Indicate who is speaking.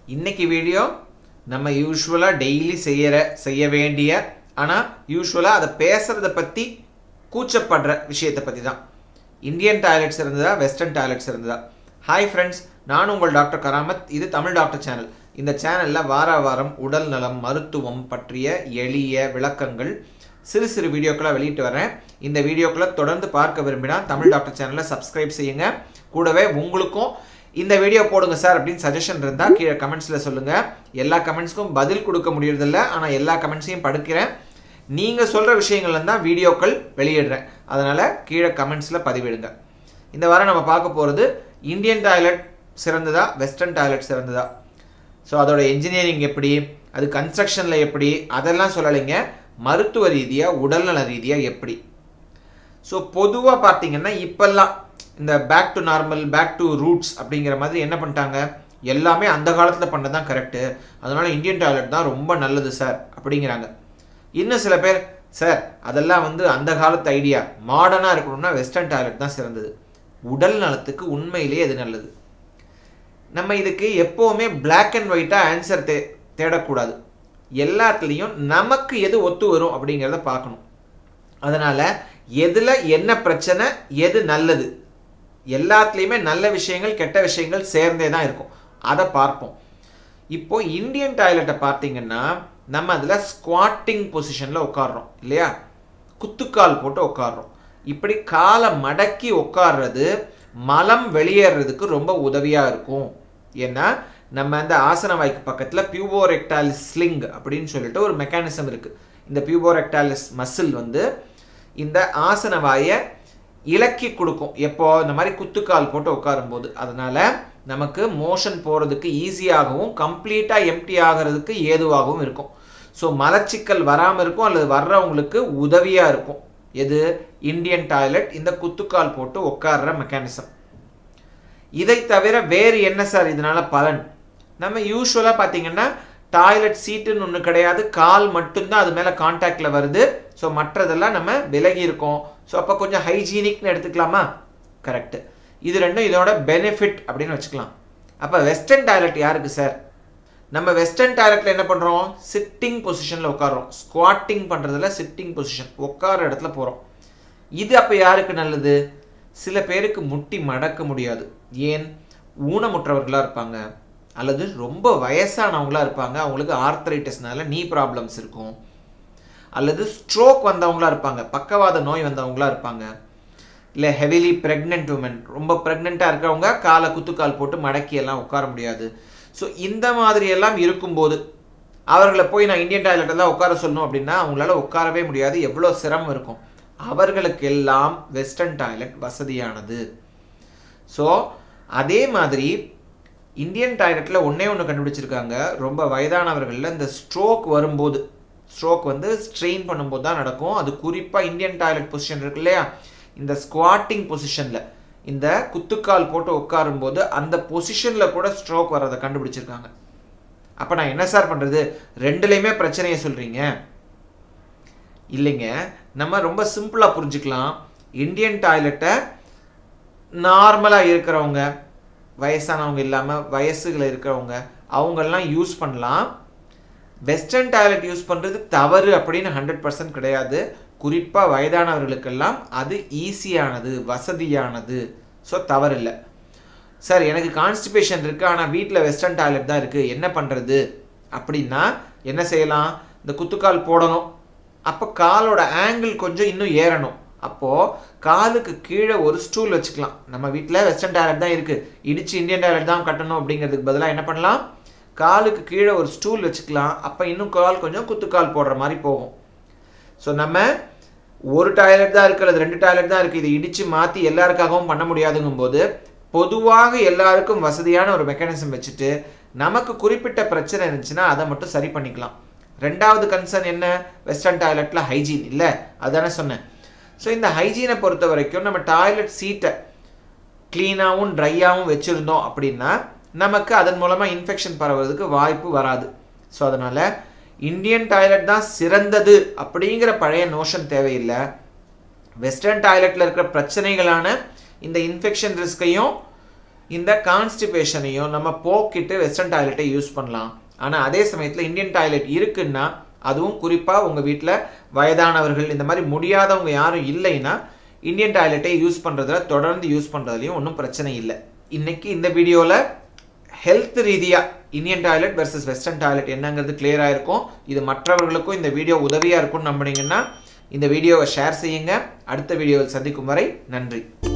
Speaker 1: இன்னைக்கு வீடியோ நம்ம யூஸ்வலாக டெய்லி செய்யற செய்ய வேண்டிய ஆனால் யூஸ்வலாக அதை பேசுகிறத பற்றி கூச்சப்படுற விஷயத்தை பற்றி தான் இந்தியன் டாய்லெட்ஸ் இருந்ததா வெஸ்டர்ன் டாய்லெட்ஸ் இருந்ததா ஹாய் ஃப்ரெண்ட்ஸ் நான் உங்கள் டாக்டர் கராமத் இது தமிழ் டாக்டர் சேனல் இந்த சேனலில் வார வாரம் உடல் நலம் மருத்துவம் பற்றிய எளிய விளக்கங்கள் சிறு சிறு வீடியோக்களை வெளியிட்டு வரேன் இந்த வீடியோக்களை தொடர்ந்து பார்க்க விரும்பினா தமிழ் டாக்டர் சேனலை சப்ஸ்கிரைப் செய்யுங்க கூடவே உங்களுக்கும் இந்த வீடியோ போடுங்க சார் அப்படின்னு சஜஷன் இருந்தால் கீழே கமெண்ட்ஸில் சொல்லுங்கள் எல்லா கமெண்ட்ஸ்க்கும் பதில் கொடுக்க முடியறதில்ல ஆனால் எல்லா கமெண்ட்ஸையும் படுக்கிறேன் நீங்கள் சொல்கிற விஷயங்கள்ல தான் வீடியோக்கள் வெளியிடுறேன் அதனால் கீழே கமெண்ட்ஸில் பதிவிடுங்க இந்த வாரம் நம்ம பார்க்க போகிறது இந்தியன் டாய்லெட் சிறந்ததா வெஸ்டர்ன் டாய்லெட் சிறந்ததா ஸோ அதோட என்ஜினியரிங் எப்படி அது கன்ஸ்ட்ரக்ஷனில் எப்படி அதெல்லாம் சொல்லலைங்க மருத்துவ ரீதியாக உடல்நல ரீதியாக எப்படி ஸோ பொதுவாக பார்த்தீங்கன்னா இப்போல்லாம் இந்த back to normal back to roots அப்படிங்கிற மாதிரி என்ன பண்ணிட்டாங்க எல்லாமே அந்த காலத்தில் பண்ணது தான் கரெக்டு அதனால் இந்தியன் டாய்லெட் தான் ரொம்ப நல்லது சார் அப்படிங்கிறாங்க இன்னும் சில பேர் சார் அதெல்லாம் வந்து அந்த காலத்து ஐடியா மாடர்னாக இருக்கணும்னா வெஸ்டர்ன் டாய்லெட் தான் சிறந்தது உடல் நலத்துக்கு உண்மையிலேயே அது நல்லது நம்ம இதுக்கு எப்போவுமே பிளாக் அண்ட் ஒயிட்டாக ஆன்சர் தே தேடக்கூடாது எல்லாத்துலேயும் நமக்கு எது ஒத்து வரும் அப்படிங்கிறத பார்க்கணும் அதனால் எதில் என்ன பிரச்சனை எது நல்லது எல்லாத்துலேயுமே நல்ல விஷயங்கள் கெட்ட விஷயங்கள் சேர்ந்தே தான் இருக்கும் அதை பார்ப்போம் இப்போ இந்தியன் டாய்லெட்டை பார்த்தீங்கன்னா நம்ம அதில் ஸ்குவாட்டிங் பொசிஷனில் உட்காடுறோம் இல்லையா குத்துக்கால் போட்டு உட்காடுறோம் இப்படி காலை மடக்கி உட்கார்றது மலம் வெளியேறதுக்கு ரொம்ப உதவியாக இருக்கும் ஏன்னா நம்ம அந்த ஆசன வாய்க்கு பக்கத்தில் பியூபோரெக்டாலிஸ் ஸ்லிங் அப்படின்னு சொல்லிட்டு ஒரு மெக்கானிசம் இருக்குது இந்த பியூபோரெக்டாலிஸ் மசில் வந்து இந்த ஆசன வாயை இலக்கி கொடுக்கும் எப்போ இந்த மாதிரி குத்துக்கால் போட்டு உட்காரும்போது அதனால நமக்கு மோஷன் போகிறதுக்கு ஈஸியாகவும் கம்ப்ளீட்டாக எம்டி ஆகிறதுக்கு ஏதுவாகவும் இருக்கும் ஸோ மலச்சிக்கல் வராமல் இருக்கும் அல்லது வர்றவங்களுக்கு உதவியாக இருக்கும் எது இந்தியன் டாய்லெட் இந்த குத்துக்கால் போட்டு உட்கார்ற மெக்கானிசம் இதை தவிர வேறு என்ன சார் இதனால பலன் நம்ம யூஸ்வலாக பார்த்தீங்கன்னா டாய்லெட் சீட்டுன்னு ஒன்று கிடையாது கால் மட்டும்தான் அது மேலே கான்டாக்டில் வருது ஸோ மற்றதெல்லாம் நம்ம விலகி இருக்கோம் ஸோ அப்போ கொஞ்சம் ஹைஜீனிக்னு எடுத்துக்கலாமா கரெக்டு இது ரெண்டும் இதோட பெனிஃபிட் அப்படின்னு வச்சுக்கலாம் அப்போ வெஸ்டர்ன் டாய்லெட் யாருக்கு சார் நம்ம வெஸ்டர்ன் டாய்லெட்டில் என்ன பண்ணுறோம் சிட்டிங் பொசிஷனில் உட்காரோம் ஸ்குவாட்டிங் பண்ணுறதுல சிட்டிங் பொசிஷன் உட்கார இடத்துல போகிறோம் இது அப்போ யாருக்கு நல்லது சில பேருக்கு முட்டி மடக்க முடியாது ஏன் ஊனமுற்றவர்களாக இருப்பாங்க அல்லது ரொம்ப வயசானவங்களா இருப்பாங்க அவங்களுக்கு ஆர்த்தரைட்டிஸ்னால நீ ப்ராப்ளம்ஸ் இருக்கும் அல்லது ஸ்ட்ரோக் வந்தவங்களா இருப்பாங்க பக்கவாத நோய் வந்தவங்களா இருப்பாங்க இல்லை ஹெவிலி ப்ரெக்னென்ட் உமன் ரொம்ப ப்ரெக்னெண்ட்டாக இருக்கிறவங்க காலை குத்துக்கால் போட்டு மடக்கி எல்லாம் உட்கார முடியாது ஸோ இந்த மாதிரி எல்லாம் இருக்கும்போது அவர்களை போய் நான் இந்தியன் டாய்லெட்டில் தான் உட்கார சொல்லணும் அப்படின்னா அவங்களால உட்காரவே முடியாது எவ்வளோ சிரமம் இருக்கும் அவர்களுக்கெல்லாம் வெஸ்டர்ன் டாய்லெட் வசதியானது ஸோ அதே மாதிரி இந்தியன் டாய்லெட்டில் ஒன்றே ஒன்று கண்டுபிடிச்சிருக்காங்க ரொம்ப வயதானவர்களில் இந்த ஸ்ட்ரோக் வரும்போது ஸ்ட்ரோக் வந்து ஸ்ட்ரெயின் பண்ணும்போது தான் நடக்கும் அது குறிப்பாக இந்தியன் டாய்லெட் பொசிஷன் இருக்கு இல்லையா இந்த ஸ்குவாட்டிங் பொசிஷனில் இந்த குத்துக்கால் போட்டு உட்காரும்போது அந்த பொசிஷனில் கூட ஸ்ட்ரோக் வர்றதை கண்டுபிடிச்சிருக்காங்க அப்போ நான் என்ன சார் பண்ணுறது ரெண்டுலேயுமே பிரச்சனையை சொல்கிறீங்க இல்லைங்க நம்ம ரொம்ப சிம்பிளாக புரிஞ்சுக்கலாம் இந்தியன் டாய்லெட்டை நார்மலாக இருக்கிறவங்க வயசானவங்க இல்லாமல் வயசுகளில் இருக்கிறவங்க அவங்கெல்லாம் யூஸ் பண்ணலாம் வெஸ்டர்ன் டாய்லெட் யூஸ் பண்ணுறது தவறு அப்படின்னு ஹண்ட்ரட் பர்சன்ட் கிடையாது குறிப்பாக வயதானவர்களுக்கெல்லாம் அது ஈஸியானது வசதியானது ஸோ தவறில்லை சார் எனக்கு கான்ஸ்டிபேஷன் இருக்குது ஆனால் வீட்டில் வெஸ்டர்ன் டாய்லெட் தான் இருக்குது என்ன பண்ணுறது அப்படின்னா என்ன செய்யலாம் இந்த குத்துக்கால் போடணும் அப்போ காலோட ஆங்கிள் கொஞ்சம் இன்னும் ஏறணும் அப்போது காலுக்கு கீழே ஒரு ஸ்டூல் வச்சுக்கலாம் நம்ம வீட்டில் வெஸ்டர்ன் டாய்லெட் தான் இருக்குது இடிச்சு இந்தியன் டாய்லெட் தான் கட்டணும் அப்படிங்கிறதுக்கு பதிலாக என்ன பண்ணலாம் காலுக்கு கீழே ஒரு ஸ்டூல் வச்சுக்கலாம் அப்போ இன்னும் கால் கொஞ்சம் குத்துக்கால் போடுற மாதிரி போகும் ஸோ நம்ம ஒரு டாய்லெட் தான் இருக்குது அல்லது ரெண்டு டாய்லெட் தான் இருக்குது இதை இடித்து மாற்றி எல்லாருக்காகவும் பண்ண முடியாதுங்கும் போது பொதுவாக எல்லாருக்கும் வசதியான ஒரு மெக்கானிசம் வச்சுட்டு நமக்கு குறிப்பிட்ட பிரச்சனை இருந்துச்சுன்னா அதை மட்டும் சரி பண்ணிக்கலாம் ரெண்டாவது கன்சர்ன் என்ன வெஸ்டர்ன் டாய்லெட்டில் ஹைஜீன் இல்லை அதானே சொன்னேன் ஸோ இந்த ஹைஜீனை பொறுத்த வரைக்கும் நம்ம டாய்லெட் சீட்டை க்ளீனாகவும் ட்ரையாகவும் வச்சுருந்தோம் அப்படின்னா நமக்கு அதன் மூலமாக இன்ஃபெக்ஷன் பரவுறதுக்கு வாய்ப்பு வராது ஸோ அதனால் இந்தியன் டாய்லெட் தான் சிறந்தது அப்படிங்கிற பழைய நோஷன் தேவையில்லை வெஸ்டர்ன் டாய்லெட்டில் இருக்கிற பிரச்சனைகளான இந்த இன்ஃபெக்ஷன் ரிஸ்கையும் இந்த கான்ஸ்டிபேஷனையும் நம்ம போக்கிட்டு வெஸ்டர்ன் டாய்லெட்டை யூஸ் பண்ணலாம் ஆனால் அதே சமயத்தில் இந்தியன் டாய்லெட் இருக்குன்னா அதுவும் குறிப்பாக உங்கள் வீட்டில் வயதானவர்கள் இந்த மாதிரி முடியாதவங்க யாரும் இல்லைன்னா இந்தியன் டாய்லெட்டை யூஸ் பண்ணுறதுல தொடர்ந்து யூஸ் பண்ணுறதுலையும் ஒன்றும் பிரச்சனை இல்லை இன்னைக்கு இந்த வீடியோவில் ஹெல்த் ரீதியாக Indian toilet versus western toilet என்னங்கிறது கிளியராக இருக்கும் இது மற்றவர்களுக்கும் இந்த வீடியோ உதவியாக இருக்கும்னு நம்புனீங்கன்னா இந்த வீடியோவை ஷேர் செய்யுங்க அடுத்த வீடியோவில் சந்திக்கும் வரை நன்றி